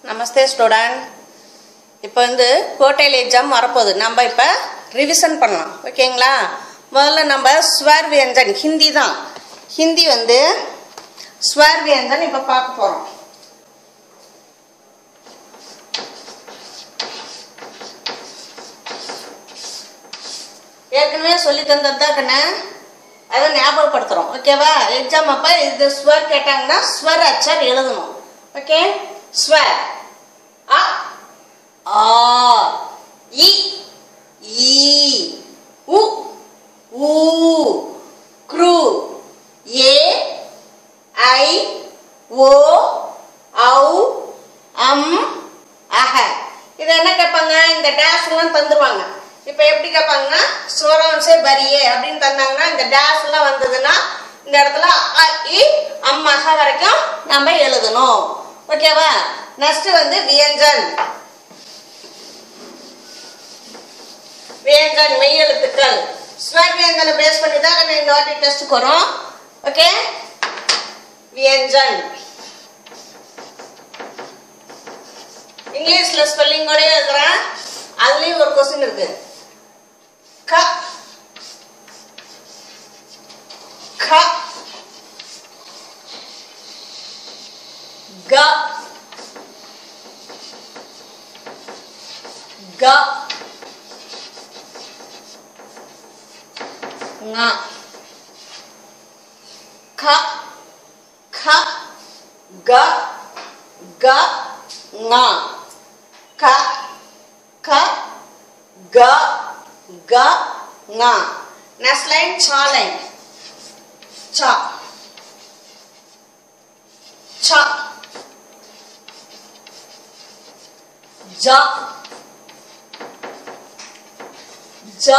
நமஸ்தே student இப்போ வந்து கோட்டையில் எக்ஸாம் வரப்போகுது நம்ம இப்போ ரிவிஷன் பண்ணலாம் ஓகேங்களா முதல்ல நம்ம ஸ்வர் வியஞ்சன் ஹிந்தி தான் ஹிந்தி வந்து ஸ்வர் வியஞ்சன் இப்போ பார்க்க போகிறோம் ஏற்கனவே சொல்லி தந்தது தான் கண்ணு அதை ஞாபகப்படுத்துகிறோம் ஓகேவா எக்ஸாம் அப்போ இது ஸ்வர் கேட்டாங்கன்னா ஸ்வர் அச்சர் எழுதணும் ஓகே ஸ்வர் அ ஆ இ ஈ உ ஊ க்ரு ஏ ஐ ஓ ஔ அம் அஹ இது என்ன கேட்பாங்க இந்த டேஷ் எல்லாம் தந்துருவாங்க இப்போ எப்படி கேட்பாங்கன்னா சுவரம்சே பரியே அப்படின்னு தந்தாங்கன்னா இந்த டேஷ் எல்லாம் வந்ததுன்னா இந்த இடத்துல அ இ அம் அஹ வரைக்கும் நம்ம எழுதணும் ஓகேவா நெக்ஸ்ட் வந்து வியஞ்சன் வியஞ்சன் மெய் எழுத்துக்கள் ஸ்வர் வியஞ்சனை பேஸ் பண்ணி தான் நம்ம இந்த வாட்டி டெஸ்ட்டுக்கு வரோம் ஓகே வியஞ்சன் இங்கிலீஷ்ல ஸ்பெல்லிங்கோட இருக்கிறேன் அதுலயும் ஒரு கொஸ்டின் இருக்கு க க க க ங க க க க ங க க க க ங நெக்ஸ்ட் லைன் சா லைன் சா சா ஜ ஜ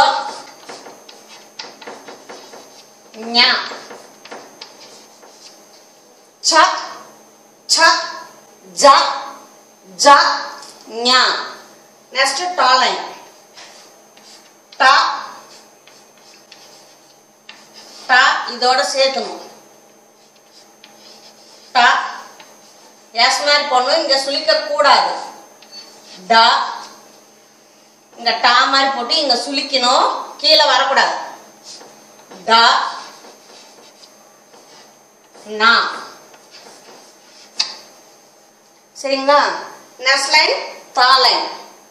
ஞ ச ச ஜ ஜ ஞ நெக்ஸ்ட் டா லைன் டா டா இதோட சேர்க்கணும் டா எஸ் மாதிரி போடணும் இங்க சுளிக்க கூடாது டா இங்க டா மாதிரி போட்டு இங்க சுளிக்கணும் கீழே வரக்கூடாது டா நா சரிங்களா நெக்ஸ்ட் லைன் தா லைன்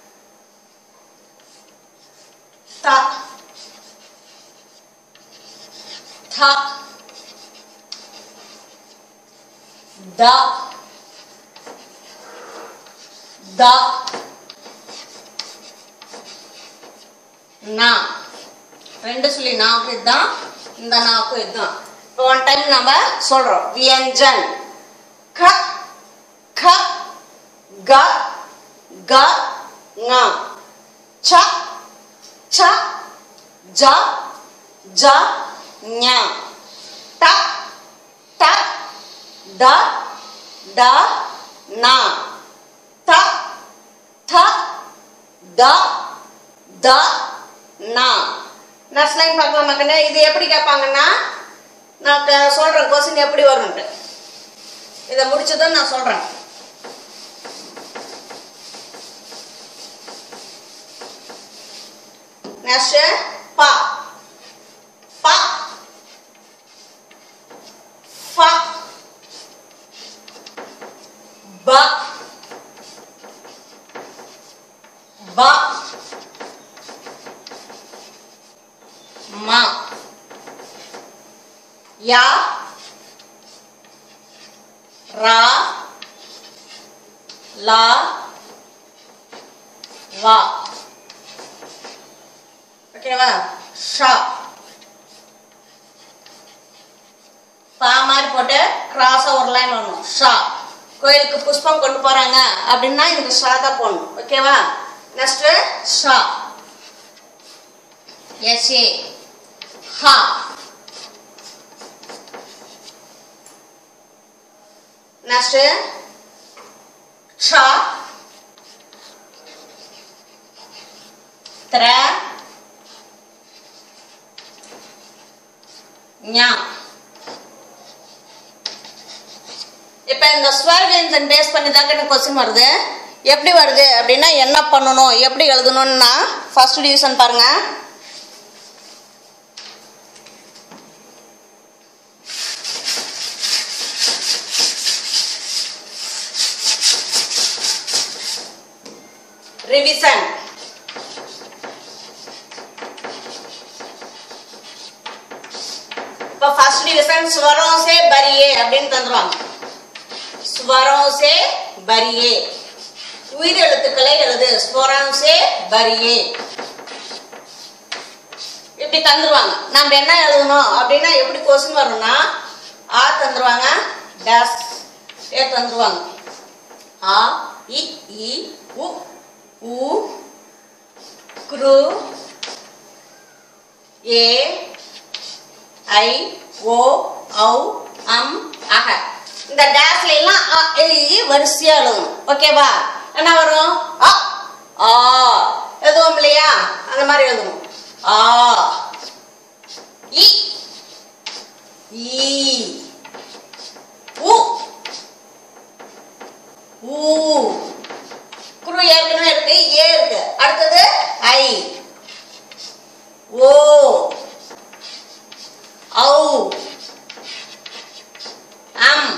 த த த த நா ரெண்டு சொல்லி நாக்கு இதுதான் இந்த நாக்கு இதுதான் இப்போ ஒன் டைம் நம்ம சொல்றோம் வியஞ்சன் க க க க ங ச ச ஜ ஜ ஞ ட ட ட ட ந த த த த ந நெக்ஸ்ட் லைன் பார்க்கலாம் மக்களே இது எப்படி கேட்பாங்கன்னா நான் க- சொல்றேன் கொஸ்டின் எப்படி வரும்ன்ட்டு இதை முடிச்சதும் நான் சொல்றேன் நெக்ஸ்ட் பா பா ஃப ப ப ம யா ரா லா வா ஓகேவா ஷா பா மாதிரி போட்டு கிராஸா ஒரு லைன் வரணும் ஷா கோயிலுக்கு புஷ்பம் கொண்டு போறாங்க அப்படின்னா இந்த ஷா தான் போடணும் ஓகேவா நெக்ஸ்ட் ஷா எஸ் ஏ ஹா நெக்ஸ்ட் ஷா திர ஞா இப்ப இப்போ இந்த ஸ்வர் வியஞ்சன் பேஸ் பண்ணி தான் எனக்கு கொஸ்டின் வருது எப்படி வருது அப்படின்னா என்ன பண்ணணும் எப்படி எழுதணும்னா ஃபர்ஸ்ட் டிவிஷன் பாருங்க ரிவிஷன் இப்போ ஃபர்ஸ்ட் டிவிஷன் ஸ்வரம் சே பரியே அப்படின்னு தந்துருவாங்க ஸ்வரம் சே பரியே உயிர் எழுத்துக்களை எழுது ஸ்வரம் சே பரியே இப்படி தந்துருவாங்க நம்ம என்ன எழுதணும் அப்படின்னா எப்படி கொஸ்டின் வரும்னா ஆ தந்துருவாங்க டேஸ் ஏ தந்துருவாங்க ஆ இ இ உ உ குரு ஏ ஐ ஓ ஔ அம் அக இந்த டேஷ்ல எல்லாம் அ, இ, இ வரிசையா எழுதணும் ஓகேவா என்ன வரும் அ ஆ எழுதுவோம் இல்லையா அந்த மாதிரி எழுதணும் ஆ இ ஈ உ ஊ குரு ஏற்கனவே இருக்கு ஏ இருக்கு அடுத்தது ஐ ஓ ஔ அம்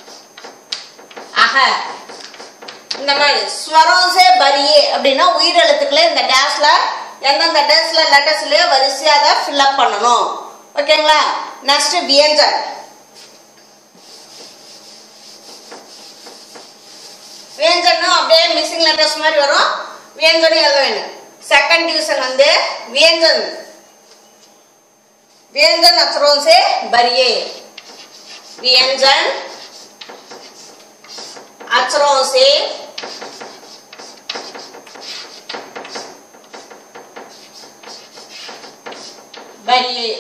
அக இந்த மாதிரி ஸ்வரோசே பரியே அப்படின்னா உயிரெழுத்துக்களை இந்த டேஷ்ல எந்தெந்த டேஷ்ல லெட்டர்ஸ்லயோ வரிசையாக ஃபில்அப் பண்ணணும் ஓகேங்களா நெக்ஸ்ட் வியஞ்சன் வியஞ்சனும் அப்படியே மிஸ்ஸிங் லெட்டர்ஸ் மாதிரி வரும் வியஞ்சனும் எழுத வேணும் செகண்ட் டிவிஷன் வந்து வியஞ்சன் व्यंजन अक्षरों से भरिए व्यंजन अक्षरों से भरिए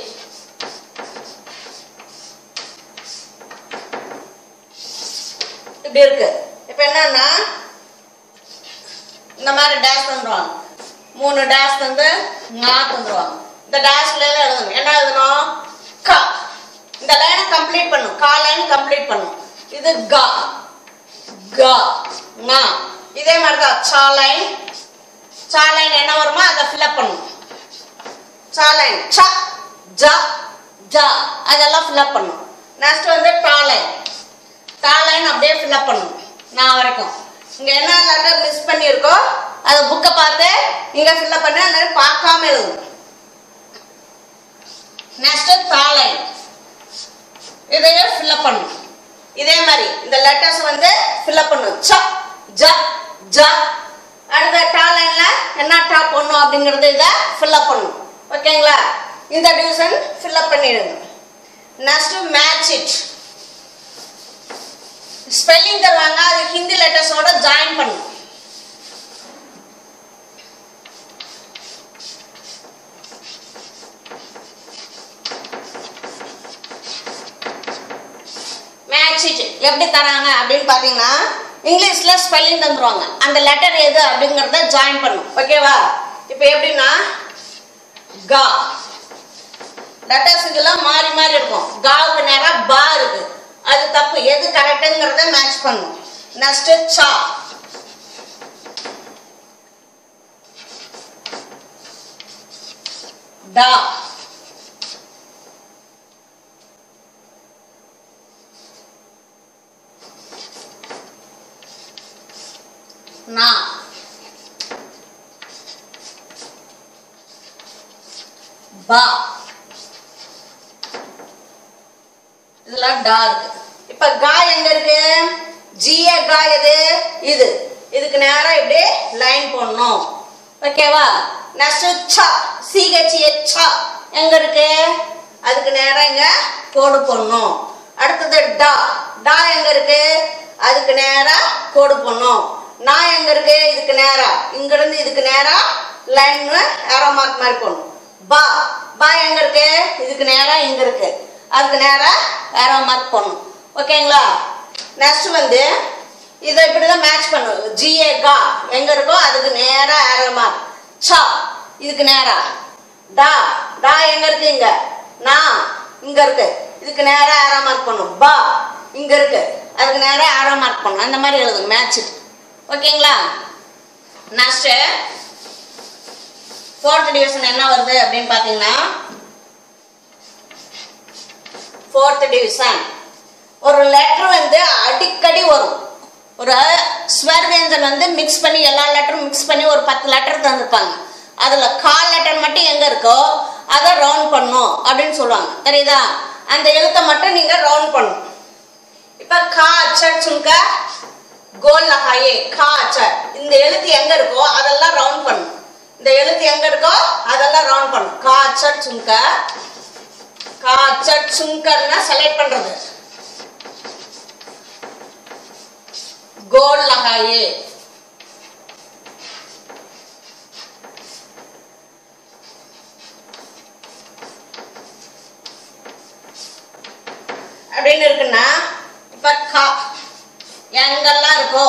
இப்படி இருக்கு இப்ப என்னன்னா இந்த மாதிரி டேஷ் தந்துருவாங்க மூணு டேஷ் தந்து ngா தந்துருவாங்க இந்த டேஷ்ல எல்லாம் எழுதணும் என்ன எழுதணும் க இந்த லைனை கம்ப்ளீட் பண்ணும் கா லைன் கம்ப்ளீட் பண்ணும் இது க க ngா இதே மாதிரி தான் சா லைன் சா லைன் என்ன வருமோ அதை ஃபில்அப் பண்ணும் சா லைன் ச ஜ ஜ அதெல்லாம் ஃபில்அப் பண்ணும் நெக்ஸ்ட் வந்து டா லைன் டா லைன் அப்படியே ஃபில்அப் பண்ணும் நான் வரைக்கும் இங்க என்ன லெட்டர் மிஸ் பண்ணியிருக்கோ அதை புக்கை பார்த்து இங்க ஃபில்அப் பண்ணி அந்த மாதிரி பார்க்காம எழுதணும் நெக்ஸ்ட் தாளை இதையே ஃபில்அப் பண்ணணும் இதே மாதிரி இந்த லெட்டர்ஸ் வந்து ஃபில்அப் பண்ணணும் ச ஜ ஜ அடுத்த டா லைன்ல என்ன டா பண்ணும் அப்படிங்கறது இதை ஃபில்அப் பண்ணணும் ஓகேங்களா இந்த டிவிஷன் ஃபில்அப் பண்ணிடுங்க நெக்ஸ்ட் மேட்ச் இட் ஸ்பெல்லிங் தருவாங்க அது ஹிந்தி லெட்டர்ஸோட ஜாயின் பண்ணணும் மேட்ச் இட் எப்படி தராங்க அப்படின்னு பார்த்தீங்கன்னா இங்கிலீஷ்ல ஸ்பெல்லிங் தந்துருவாங்க அந்த லெட்டர் எது அப்படிங்கறத ஜாயின் பண்ணும் ஓகேவா இப்போ எப்படின்னா கா லெட்டர்ஸ் இதெல்லாம் மாறி மாறி இருக்கும் காவுக்கு நேரம் பா இருக்கு அது தப்பு எது கரெக்டுங்கிறத மேட்ச் பண்ணும் நெக்ஸ்ட் சா டா நா பா இதெல்லாம் டா இருக்கு இப்ப கா எங்க இருக்கு ஜிய கா எது இது இதுக்கு நேரா இப்படி லைன் போடணும் ஓகேவா நெக்ஸ்ட் ச சிஹெச்ஏ ச எங்க இருக்கு அதுக்கு நேரா இங்க கோடு போடணும் அடுத்தது டா டா எங்க இருக்கு அதுக்கு நேரா கோடு போடணும் நான் எங்க இருக்கு இதுக்கு நேரா இங்க இருந்து இதுக்கு நேரா லைன் ஏரோ மார்க் மாதிரி போடணும் பா பா எங்க இருக்கு இதுக்கு நேரா இங்க இருக்கு அதுக்கு நேரா ஏரோ மார்க் போடணும் ஓகேங்களா நெக்ஸ்ட் வந்து இதை இப்படிதான் மேட்ச் பண்ணும் ஜிஏ கா எங்க இருக்கோ அதுக்கு நேரா ஏரோ மார்க் சா இதுக்கு நேரா டா டா எங்க இருக்கு இங்க நா இங்க இருக்கு இதுக்கு நேரா ஏரோ மார்க் பண்ணும் பா இங்க இருக்கு அதுக்கு நேராக ஆரோ மார்க் பண்ணணும் அந்த மாதிரி எழுதுங்க மேட்ச் ஓகேங்களா நெக்ஸ்ட்டு ஃபோர்த் டிவிஷன் என்ன வருது அப்படின்னு பார்த்தீங்கன்னா ஃபோர்த் டிவிஷன் ஒரு லெட்டர் வந்து அடிக்கடி வரும் ஒரு ஸ்வர் வியஞ்சன் வந்து மிக்ஸ் பண்ணி எல்லா லெட்டரும் மிக்ஸ் பண்ணி ஒரு பத்து லெட்டர் தந்திருப்பாங்க அதில் கால் லெட்டர் மட்டும் எங்கே இருக்கோ அதை ரவுண்ட் பண்ணும் அப்படின்னு சொல்லுவாங்க தெரியுதா அந்த எழுத்தை மட்டும் நீங்கள் ரவுண்ட் பண்ணணும் இப்போ கா அச்சர் சுங்க கோல் லஹாயே கா அச்சர் இந்த எழுத்து எங்கே இருக்கோ அதெல்லாம் ரவுண்ட் பண்ணும் இந்த எழுத்து எங்கே இருக்கோ அதெல்லாம் ரவுண்ட் பண்ணும் கா அச்சர் சுங்க கா அச்சர் சுங்கர்னா செலக்ட் பண்ணுறது गोल लगाइए அப்படின்னு இருக்குன்னா இப்ப கா எங்கெல்லாம் இருக்கோ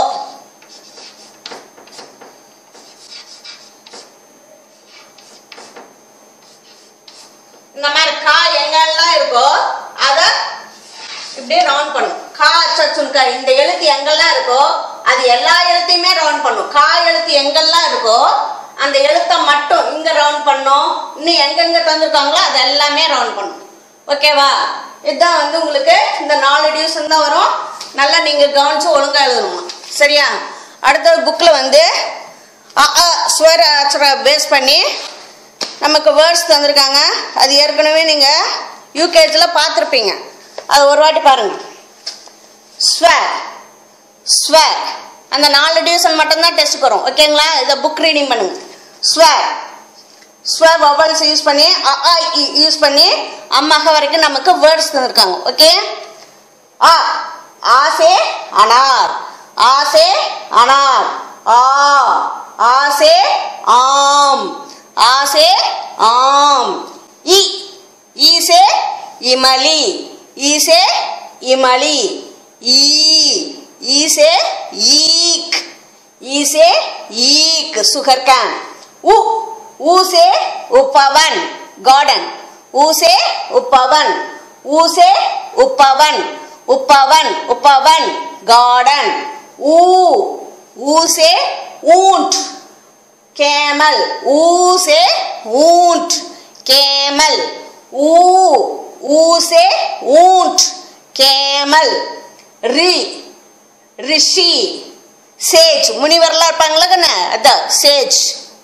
இந்த மாதிரி கா எங்கெல்லாம் இருக்கோ அதை இப்படியே ரவுண்ட் பண்ணும் கா அச்சச்சுன்கா இந்த எழுத்து எங்கெல்லாம் இருக்கோ அது எல்லா எழுத்தையுமே ரவுண்ட் பண்ணும் கா எழுத்து எங்கெல்லாம் இருக்கோ அந்த எழுத்தை மட்டும் இங்க ரவுண்ட் பண்ணும் இன்னும் எங்கெங்க தந்துருக்காங்களோ அது எல்லாமே ரவுண்ட் பண்ணும் ஓகேவா இதுதான் வந்து உங்களுக்கு இந்த நாலு டிவிஷன் தான் வரும் நல்லா நீங்க கவனிச்சு ஒழுங்கா எழுதணுமா சரியா அடுத்த புக்கில் வந்து அ ஆ, ஸ்வர அச்சர பேஸ் பண்ணி நமக்கு வேர்ட்ஸ் தந்திருக்காங்க அது ஏற்கனவே நீங்கள் யூகேஜில் பார்த்துருப்பீங்க அது ஒரு வாட்டி பாருங்க ஸ்வர் ஸ்வர் அந்த நாலு டிவிஷன் மட்டும்தான் டெஸ்ட் வரும் ஓகேங்களா இதை புக் ரீடிங் பண்ணுங்க ஸ்வர் ஸ்வர் வவல்ஸ் யூஸ் பண்ணி அ ஆ இ யூஸ் பண்ணி அம்மாக வரைக்கும் நமக்கு வேர்ட்ஸ் தந்திருக்காங்க ஓகே ஆ ஆசே அனார் ஆசே அனார் ஆ ஆசே ஆம் ஆசே ஆம் இ ஈசே இமலி ஈசே இமலி ஈ ஈசே ஈக் ஈசே ஈக் சுகர் கேன் உ ஊசே உப்பவன் கார்டன் ஊசே உப்பவன் ஊசே உப்பவன் உப்பவன் உப்பவன் கார்டன் ஊ ஊசே ஊண்ட் கேமல் ஊசே ஊண்ட் கேமல் ஊ ஊசே ஊண்ட் கேமல் ரி ரிஷி சேஜ் முனிவர்லாம் இருப்பாங்களா கண்ணு அதான் சேஜ்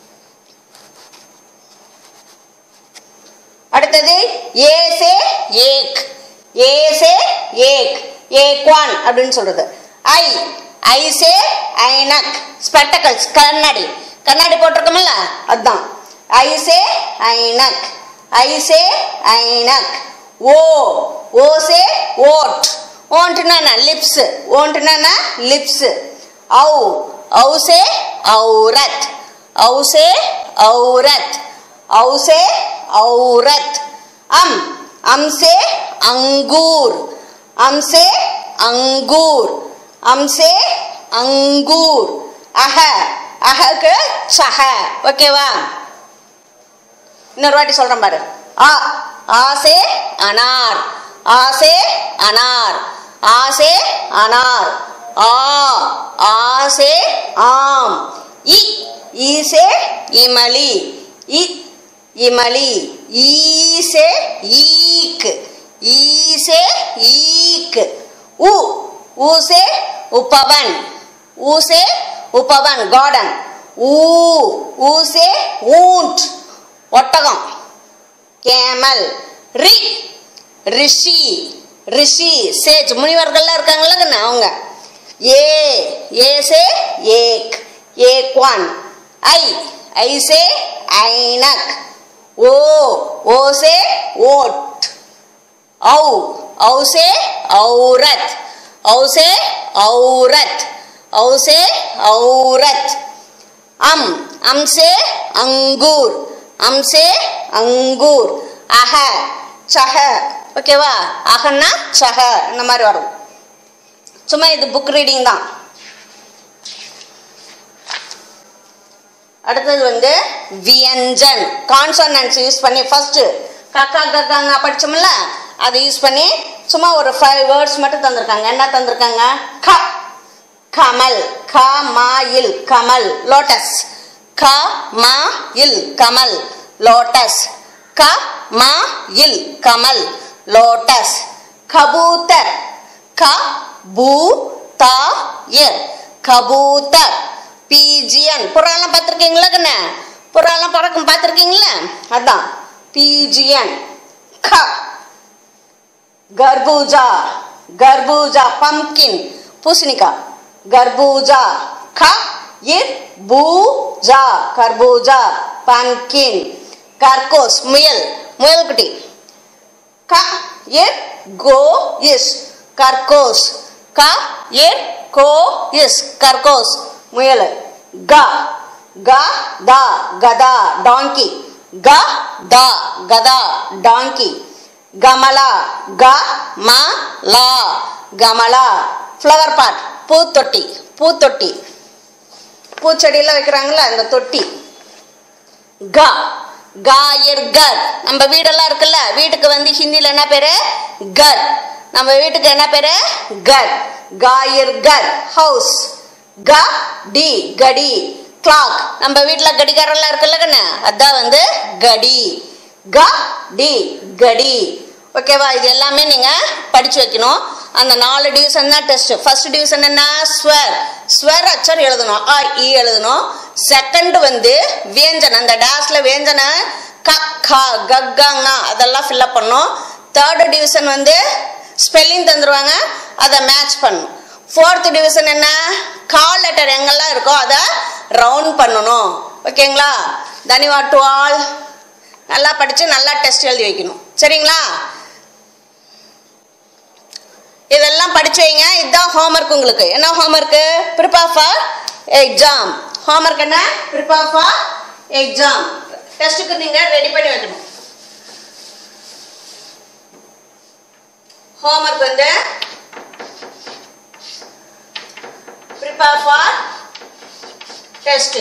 அடுத்தது ஏசே ஏக் ஏசே ஏக் ஏக்வான் அப்படின்னு சொல்றது ஐ ஐசே ஐனக் ஸ்பெட்டக்கல்ஸ் கண்ணாடி கண்ணாடி போட்டிருக்கோம்ல அதுதான் ஐசே ஐனக் ஐசே ஐனக் ஓ ஓசே ஓட் ஓன்ட்டுனா லிப்ஸ் ஓன்ட்டுனா லிப்ஸ் ஔ ஔசே ஔரத் ஔசே ஔரத் ஔசே ஔரத் அம் அம்சே அங்கூர் அம்சே அங்கூர் அம்சே அங்கூர் அஹ அஹக்கு சஹ ஓகேவா இன்னொரு வாட்டி சொல்றேன் பாரு ஆ ஆசே அனார் ஆசே அனார் ஆசே அனார் ஆ ஆசே ஆம் இ ஈசே இமலி இ இமலி ஈசே ஈக் ஈசே ஈக் உ ஊசே உப்பவன் ஊசே உப்பவன் கார்டன் ஊ ஊசே ஊண்ட் ஒட்டகம் கேமல் ரி ரிஷி ரிஷி சேஜ் முனிவர்கள்லாம் இருக்காங்களா அவங்க ஏ ஏசே ஏக் ஏக்வான் ஐ ஐசே ஐனக் ஓ ஓசே ஓட் ஔ ஔசே ஔரத் ஔசே ஔரத் ஔசே ஔரத் அம் அம்சே அங்கூர் அம்சே அங்கூர் அஹ சஹ ஓகேவா அகன்னா சஹ இந்த மாதிரி வரும் சும்மா இது புக் ரீடிங் தான் அடுத்தது வந்து வியஞ்சன் கான்சனன்ஸ் யூஸ் பண்ணி ஃபர்ஸ்ட் கக்கா கக்காங்க படிச்சோம்ல அதை யூஸ் பண்ணி சும்மா ஒரு ஃபைவ் வேர்ட்ஸ் மட்டும் தந்திருக்காங்க என்ன தந்திருக்காங்க க கமல் க மா இல் கமல் லோட்டஸ் க மா இல் கமல் லோட்டஸ் க மா இல் கமல் லோட்டஸ் கபூத்தர் க பூ தா இர் கபூத்தர் பீஜியன் புறாலாம் பார்த்துருக்கீங்களா கண்ணே புறாலாம் பறக்கும் பார்த்துருக்கீங்களா அதான் பீஜியன் க கர்பூஜா கர்பூஜா பம்கின் பூசணிக்காய் கர்பூஜா க இர் பூஜா கர்பூஜா பம்கின் கர்கோஸ் முயல் முயல் குட்டி க இர் கோ இஸ் கர்கோஸ் க இர் கோ இஸ் கர்கோஸ் முயல் க க தா கதா டாங்கி க தா கதா டாங்கி கமலா க ம லா கமலா ஃப்ளவர் பாட் பூத்தொட்டி பூத்தொட்டி பூச்செடியெல்லாம் வைக்கிறாங்கல்ல அந்த தொட்டி க காயர் கர் நம்ம வீடெல்லாம் இருக்குல்ல வீட்டுக்கு வந்து ஹிந்தியில் என்ன பேரு கர் நம்ம வீட்டுக்கு என்ன பேரு கர் காயர் கர் ஹவுஸ் க டி கடி கிளாக் நம்ம வீட்டில் கடிகாரம்லாம் இருக்குல்ல கண்ணு அதான் வந்து கடி க டி கடி ஓகேவா இது எல்லாமே நீங்கள் படித்து வைக்கணும் அந்த நாலு டிவிஷன் தான் டெஸ்ட் ஃபர்ஸ்ட் டிவிஷன் என்ன ஸ்வர் ஸ்வர் அச்சர் எழுதணும் ஆ இ எழுதணும் செகண்ட் வந்து வேஞ்சன் அந்த டேஷ்ல வேஞ்சனை க கா கக்காங்க அதெல்லாம் ஃபில்அப் பண்ணும் தேர்டு டிவிஷன் வந்து ஸ்பெல்லிங் தந்துருவாங்க அதை மேட்ச் பண்ணும் ஃபோர்த் டிவிஷன் என்ன கால் லெட்டர் எங்கெல்லாம் இருக்கோ அதை ரவுண்ட் பண்ணணும் ஓகேங்களா தனிவா டு ஆல் நல்லா படித்து நல்லா டெஸ்ட் எழுதி வைக்கணும் சரிங்களா இதெல்லாம் படிச்சு வைங்க இதுதான் ஹோம்ஒர்க் உங்களுக்கு என்ன homework prepare for exam homework என்ன ப்ரிப்பேர் ஃபார் எக்ஸாம் டெஸ்ட்டுக்கு நீங்கள் ரெடி பண்ணி வைக்கணும் ஹோம்ஒர்க் வந்து ப்ரிப்பேர் ஃபார் டெஸ்ட்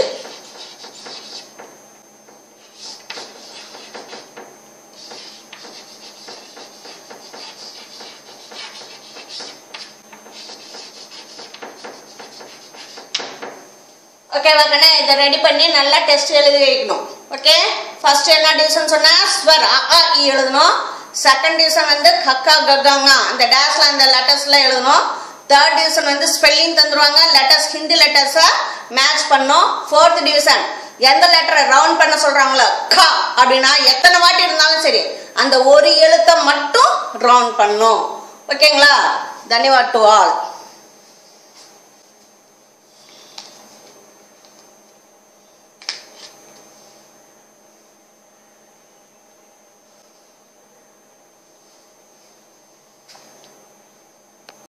ஓகேவா கண்ணே இதை ரெடி பண்ணி நல்லா டெஸ்ட் எழுதி வைக்கணும் ஓகே ஃபர்ஸ்ட் என்ன டிவிஷன் சொன்னா ஸ்வர் அ ஆ, இ எழுதணும் செகண்ட் டிவிஷன் வந்து கக்கா கக்காங்க அந்த டேஷ்ல அந்த லெட்டர்ஸ்லாம் எழுதணும் தேர்ட் டிவிஷன் வந்து ஸ்பெல்லிங் தந்துருவாங்க லெட்டர்ஸ் ஹிந்தி லெட்டர்ஸை மேட்ச் பண்ணும் ஃபோர்த் டிவிஷன் எந்த லெட்டரை ரவுண்ட் பண்ண சொல்றாங்களோ க அப்படின்னா எத்தனை வாட்டி இருந்தாலும் சரி அந்த ஒரு எழுத்தை மட்டும் ரவுண்ட் பண்ணும் ஓகேங்களா தன்யவாட் டு ஆல்